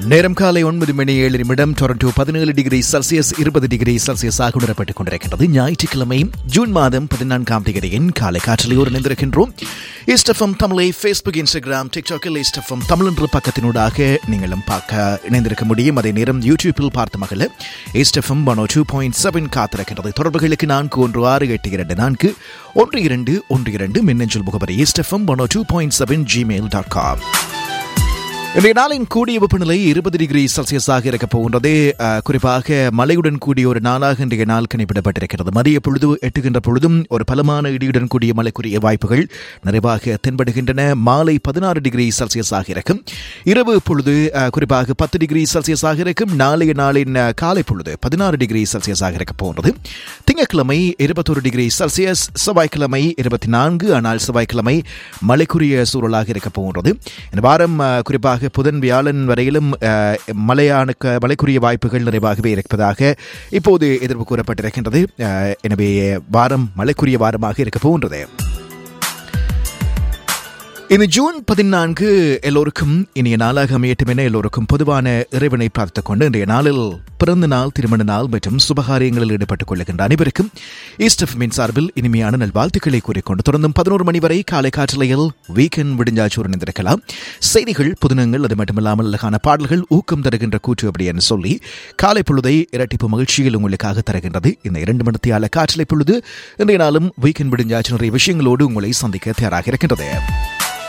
நேரம் காலை ஒன்பது மணி ஏழு நிமிடம் டொரண்டோ பதினேழு டிகிரி செல்சியஸ் இருபது டிகிரி செல்சியஸாக உணரப்பட்டுக் கொண்டிருக்கின்றது ஞாயிற்றுக்கிழமை ஜூன் மாதம் பதினான்காம் தேதியின் காலை காற்றில் ஒரு நின்றிருக்கின்றோம் இஸ்டஃபம் தமிழை ஃபேஸ்புக் இன்ஸ்டாகிராம் டிக்டாக்கில் இஸ்டஃபம் தமிழ் என்ற பக்கத்தினூடாக நீங்களும் பார்க்க இணைந்திருக்க முடியும் அதே நேரம் யூடியூப்பில் பார்த்த மகள இஸ்டஃபம் ஒன் டூ பாயிண்ட் செவன் காத்திருக்கின்றது தொடர்புகளுக்கு நான்கு ஒன்று ஆறு எட்டு இரண்டு நான்கு ஒன்று இரண்டு ஒன்று இரண்டு மின்னஞ்சல் முகவரி இஸ்டஃபம் one two point seven gmail dot com இன்றைய நாளின் கூடிய வெப்பநிலை இருபது டிகிரி செல்சியஸாக இருக்கப் போகின்றது அஹ், குறிப்பாக மழையுடன் கூடிய ஒரு நாளாக இன்றைய நாள் கணிப்பிடப்பட்டிருக்கிறது மதிய பொழுது எட்டுகின்ற பொழுதும் ஒரு பலமான இடியுடன் கூடிய மழைக்குரிய வாய்ப்புகள் நிறைவாக தென்படுகின்றன மாலை பதினாறு டிகிரி செல்சியஸாக இருக்கும் இரவு பொழுது அஹ், குறிப்பாக பத்து டிகிரி செல்சியஸாக இருக்கும் நாளைய நாளின் அஹ், காலை பொழுது பதினாறு டிகிரி செல்சியஸாக இருக்கப் போகின்றது திங்கட்கிழமை இருபத்தொரு டிகிரி செல்சியஸ் செவ்வாய்க்கிழமை இருபத்தி நான்கு ஆனால் செவ்வாய்க்கிழமை மழைக்குரிய சூழலாக இருக்கப் போகின்றது இந்த வாரம் அஹ், குறிப்பாக புதன் வியாழன் வரையிலும் அஹ், மழையான மழைக்குரிய வாய்ப்புகள் நிறைவாகவே இருப்பதாக இப்போது எதிர்ப்பு கூறப்பட்டிருக்கின்றது அஹ், எனவே வாரம் மழைக்குரிய வாரமாக இருக்கப் போகின்றது இந்த ஜூன் பதினான்கு எல்லோருக்கும் இனிய நாளாக அமையட்டும் என எல்லோருக்கும் பொதுவான இறைவனை பார்த்துக் கொண்டு இன்றைய நாளில் பிறந்த நாள் திருமண நாள் மற்றும் சுபகாரியங்களில் ஈடுபட்டுக் கொள்ளுகின்ற அனைவருக்கும் ஈஸ்டப் மின் சார்பில் இனிமையான நல்வாழ்த்துக்களை கூறிக்கொண்டு தொடர்ந்தும் பதினோரு மணி வரை காலை காற்றலையில் வீக்கெண்ட் விடிஞ்சாச்சூர் இணைந்திருக்கலாம் செய்திகள் புதினங்கள் அது மட்டுமில்லாமல் அழகான பாடல்கள் ஊக்கம் தருகின்ற கூற்று அப்படி என்று சொல்லி காலை பொழுதை இரட்டிப்பு மகிழ்ச்சியில் உங்களுக்காக தருகின்றது இந்த இரண்டு மணித்தியால காற்றலை பொழுது இன்றைய நாளும் வீக்கெண்ட் விடிஞ்சாச்சு நிறைய விஷயங்களோடு உங்களை சந்திக்க தயாராக இருக்கின்றது